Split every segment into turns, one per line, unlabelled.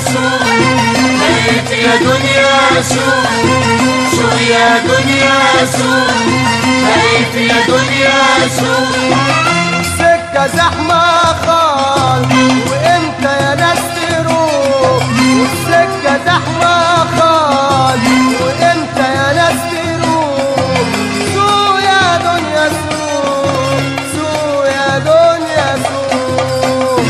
سوق بقيت يا دنيا سوق سوق يا دنيا سوق بقيت يا دنيا سوق
سكة زحمة خالص وامتى يا ناس تروح والسكة زحمة خالص وامتى يا ناس تروح سوق يا دنيا سوق سوق يا دنيا سوق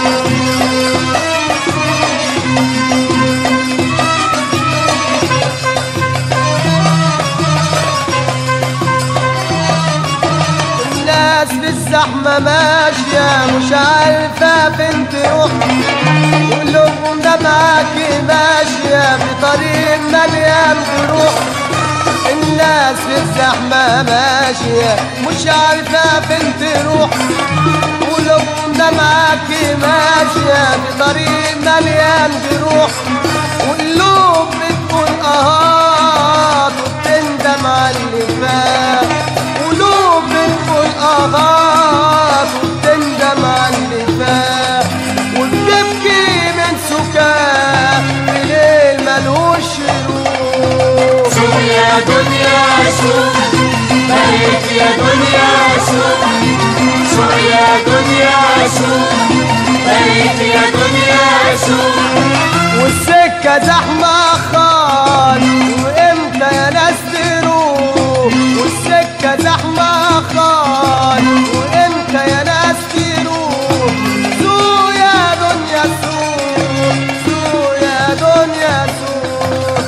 الناس في الزحمة ماشية مش عارفة فين تروح قلوبهم ده معاكي ماشية في طريق مليان جروح الناس في الزحمة ماشية مش عارفة فين تروح قلوبهم ده معاكي ماشية في طريق مليان جروح والقلوب بتقول اهات وبتندم على اللي فات قلوب بتقول اهات وبتندم على اللي فات وبتبكي من سكات في ليل ملهوش شروق
سوق يا دنيا سوق بقيت يا دنيا سوق سوق يا دنيا سوق بقيت يا دنيا سوق
والسكة زحمة خالص وامتى يا ناس تروح والسكة زحمة خالص وامتى يا ناس تروح سوق يا دنيا سوق سوق يا دنيا سوق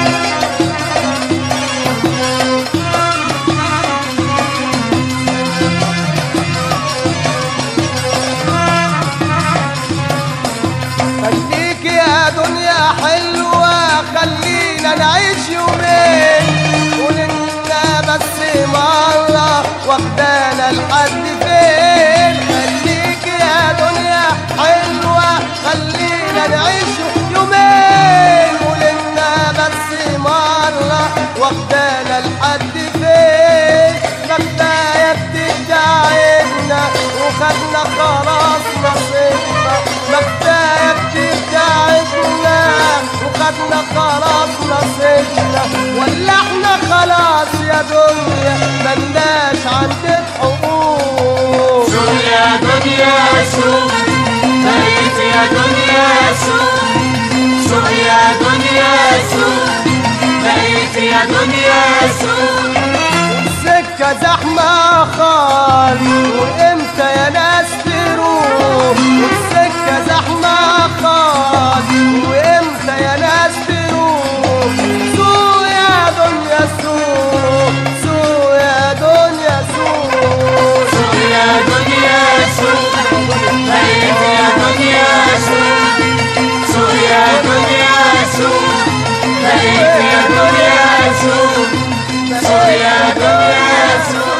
خليك يا دنيا حلوة خلينا نعيش يومين قولنا بس مرة واخدانا لحد فين خليك يا دنيا حلوة خلينا نعيش يومين قولنا بس مرة واخدانا لحد فين ما كفاية بتدعينا وخدنا خلاص نصيبنا ما كفاية بتدعينا وخدنا خلاص نصيبنا ولا احنا خلاص يا دنيا ملناش عندك حقوق
سوق يا دنيا سوق بقيت يا دنيا سوق سوق يا دنيا سوق بقيت يا دنيا سوق
السكة زحمة خالص وامتى يا ناس تروح والسكة زحمة خالص وامتى يا ناس تروح سوق يا دنيا سوق سوق يا دنيا سوق
سوق يا دنيا سوق بقيت يا دنيا سوق سوق يا دنيا سوق بقيت يا دنيا سوق سوق يا دنيا سوق